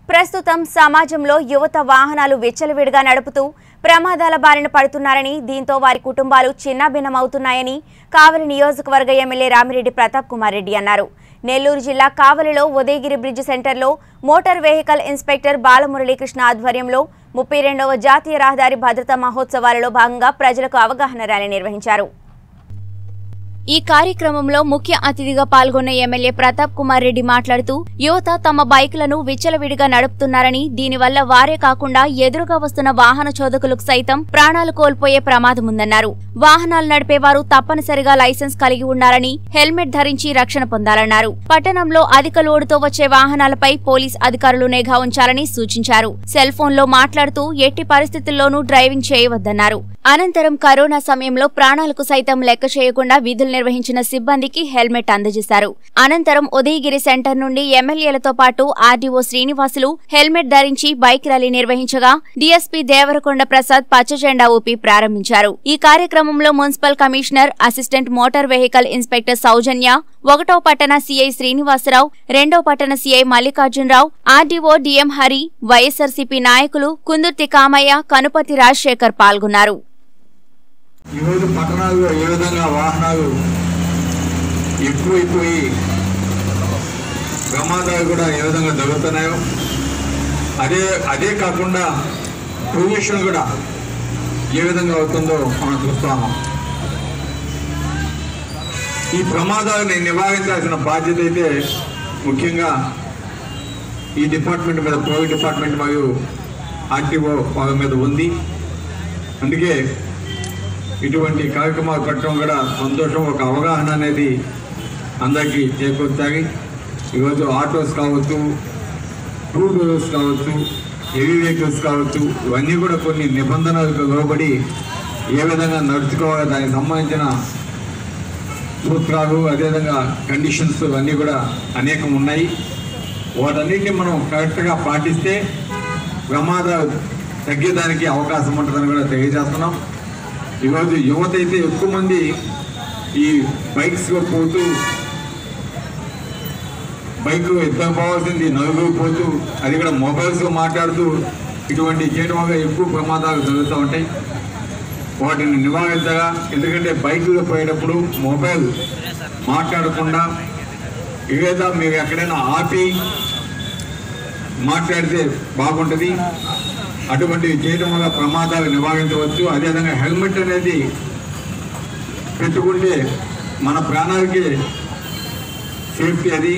ప్రస్తుతం సమాజంలో యువత వాహనాలు విచ్చలవిడిగా నడుపుతూ ప్రమాదాల బారిన పడుతున్నారని దీంతో వారి కుటుంబాలు చిన్నాభిన్నమవుతున్నాయని కావలి నియోజకవర్గ ఎమ్మెల్యే రామిరెడ్డి ప్రతాప్ కుమార్ రెడ్డి అన్నారు నెల్లూరు జిల్లా కావలిలో ఉదయగిరి బ్రిడ్జ్ సెంటర్లో మోటార్ వెహికల్ ఇన్స్పెక్టర్ బాలమురళీకృష్ణ ఆధ్వర్యంలో ముప్పై రెండవ జాతీయ రహదారి భద్రతా మహోత్సవాలలో భాగంగా ప్రజలకు అవగాహన ర్యాలీ నిర్వహించారు ఈ కార్యక్రమంలో ముఖ్య అతిథిగా పాల్గొన్న ఎమ్మెల్యే ప్రతాప్ కుమార్ రెడ్డి మాట్లాడుతూ యువత తమ బైకులను విచ్చలవిడిగా నడుపుతున్నారని దీనివల్ల వారే కాకుండా ఎదురుగా వస్తున్న వాహన చోదకులకు సైతం ప్రాణాలు కోల్పోయే ప్రమాదముందన్నారు వాహనాలు నడిపేవారు తప్పనిసరిగా లైసెన్స్ కలిగి ఉండాలని హెల్మెట్ ధరించి రక్షణ పొందాలన్నారు పట్టణంలో అధిక లోడుతో వచ్చే వాహనాలపై పోలీస్ అధికారులు నిఘా ఉంచాలని సూచించారు సెల్ ఫోన్లో మాట్లాడుతూ ఎట్టి పరిస్థితుల్లోనూ డ్రైవింగ్ చేయవద్దన్నారు అనంతరం కరోనా సమయంలో ప్రాణాలకు సైతం లెక్క చేయకుండా విధులు నిర్వహించిన సిబ్బందికి హెల్మెట్ అందజేశారు అనంతరం ఉదయగిరి సెంటర్ నుండి ఎమ్మెల్యేలతో పాటు ఆర్డీఓ శ్రీనివాసులు హెల్మెట్ ధరించి బైక్ ర్యాలీ నిర్వహించగా డీఎస్పీ దేవరకొండ ప్రసాద్ పచ్చజెండా ఊపి ప్రారంభించారు ఈ కార్యక్రమంలో municipal commissioner assistant motor vehicle inspector Soujanya ఒకటో పట్టణ సీఐ శ్రీనివాసరావు రెండో పట్టణ CI Mallikarjunarao RDO DM Hari YSRCP నాయకులు కుందుర్తి కామయ్య కనుపతి రాజశేఖర్ పాల్గొన్నారు ఈరోజు పట్టణాల్లో ఏ విధంగా వాహనాలు ఎక్కువైపోయి ప్రమాదాలు కూడా ఏ విధంగా జరుగుతున్నాయో అదే అదే కాకుండా పొల్యూషన్ కూడా ఏ విధంగా అవుతుందో మనం చూస్తాము ఈ ప్రమాదాలని నివారించాల్సిన బాధ్యత అయితే ముఖ్యంగా ఈ డిపార్ట్మెంట్ మీద పోలీస్ డిపార్ట్మెంట్ మరియు ఆర్టీఓ వాళ్ళ మీద ఉంది అందుకే ఇటువంటి కార్యక్రమాలు పెట్టడం కూడా సంతోషం ఒక అవగాహన అనేది అందరికీ చేకూర్చాలి ఈరోజు ఆటోస్ కావచ్చు టూ వీలర్స్ కావచ్చు హెవీ వెహికల్స్ కావచ్చు ఇవన్నీ కూడా కొన్ని నిబంధనలకు లోబడి ఏ విధంగా నడుచుకోవాలో దానికి సంబంధించిన సూత్రాలు అదేవిధంగా కండిషన్స్ ఇవన్నీ కూడా అనేకం ఉన్నాయి వాటన్నిటిని మనం కరెక్ట్గా పాటిస్తే ప్రమాదాలు తగ్గేదానికి అవకాశం ఉంటుందని కూడా తెలియజేస్తున్నాం ఈరోజు యువత అయితే ఎక్కువ మంది ఈ బైక్స్లో పోతూ బైక్ ఇద్దరు పోవాల్సింది నలుగురు పోతూ అది కూడా మొబైల్స్లో మాట్లాడుతూ ఇటువంటి చేయడం వల్ల ఎక్కువ ప్రమాదాలు జరుగుతూ ఉంటాయి వాటిని నివారించగా ఎందుకంటే బైకులో పోయేటప్పుడు మొబైల్ మాట్లాడకుండా లేదా మీరు ఎక్కడైనా ఆపి మాట్లాడితే బాగుంటుంది అటువంటివి చేయడం వల్ల ప్రమాదాలు నివారించవచ్చు అదేవిధంగా హెల్మెట్ అనేది పెట్టుకుంటే మన ప్రాణాలకి సేఫ్టీ అది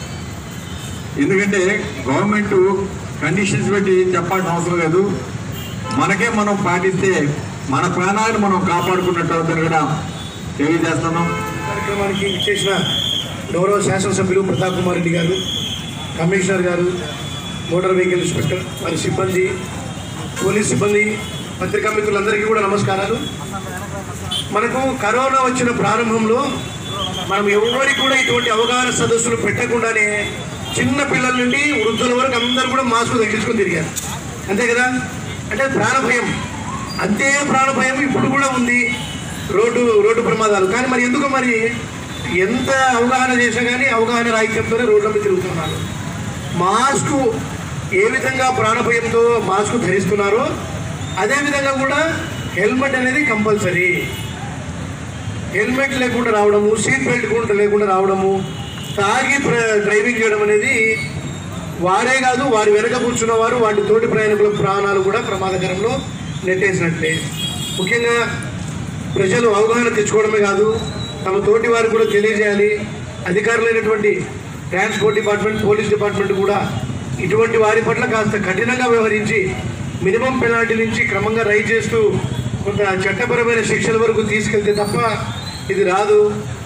ఎందుకంటే గవర్నమెంట్ కండిషన్స్ పెట్టి చెప్పాల్సిన అవసరం లేదు మనకే మనం పాటిస్తే మన ప్రాణాలను మనం కాపాడుకున్నట్టు అవుతుంది కూడా తెలియజేస్తున్నాం కార్యక్రమానికి ఇచ్చేసిన గౌరవ శాసనసభ్యులు ప్రతాప్ కుమార్ రెడ్డి గారు కమిషనర్ గారు మోటార్ వెహికల్ ఇన్స్పెక్టర్ వారి సిబ్బంది పోలీస్ సిబ్బంది పత్రికా మిత్రులందరికీ కూడా నమస్కారాలు మనకు కరోనా వచ్చిన ప్రారంభంలో మనం ఎవరికి కూడా ఇటువంటి అవగాహన సదస్సులు పెట్టకుండానే చిన్న పిల్లల నుండి వృద్ధుల వరకు అందరూ కూడా మాస్కులు తగ్గించుకొని తిరిగారు అంతే కదా అంటే ప్రాణభయం అంతే ప్రాణభయం ఇప్పుడు కూడా ఉంది రోడ్డు రోడ్డు ప్రమాదాలు కానీ మరి ఎందుకు మరి ఎంత అవగాహన చేసినా కానీ అవగాహన రాహిత్యంతోనే రోడ్ల మీద తిరుగుతున్నారు మాస్కు ఏ విధంగా ప్రాణభయంతో మాస్క్ ధరిస్తున్నారో అదే విధంగా కూడా హెల్మెట్ అనేది కంపల్సరీ హెల్మెట్ లేకుండా రావడము సీట్ బెల్ట్ కూడా లేకుండా రావడము తాగి ప్ర- డ్రైవింగ్ చేయడం అనేది వారే కాదు వారి వెనక కూర్చున్న వారు వాటి తోటి ప్రయాణికుల ప్రాణాలు కూడా ప్రమాదకరంలో నెట్టేసినట్లే ముఖ్యంగా ప్రజలు అవగాహన తెచ్చుకోవడమే కాదు తమ తోటి వారికి కూడా తెలియజేయాలి అధికారులైనటువంటి ట్రాన్స్పోర్ట్ డిపార్ట్మెంట్ పోలీస్ డిపార్ట్మెంట్ కూడా ఇటువంటి వారి పట్ల కాస్త కఠినంగా వ్యవహరించి మినిమం పెనాల్టీ నుంచి క్రమంగా రైజ్ చేస్తూ కొంత చట్టపరమైన శిక్షల వరకు తీసుకెళ్తే తప్ప ఇది రాదు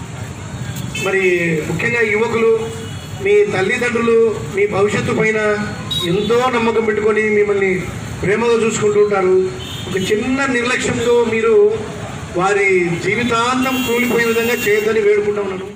మరి ముఖ్యంగా యువకులు మీ తల్లిదండ్రులు మీ భవిష్యత్తు పైన ఎంతో నమ్మకం పెట్టుకొని మిమ్మల్ని ప్రేమగా చూసుకుంటూ ఉంటారు ఒక చిన్న నిర్లక్ష్యంతో మీరు వారి జీవితాంతం కూలిపోయే విధంగా చేయొద్దని వేడుకుంటా ఉన్నాను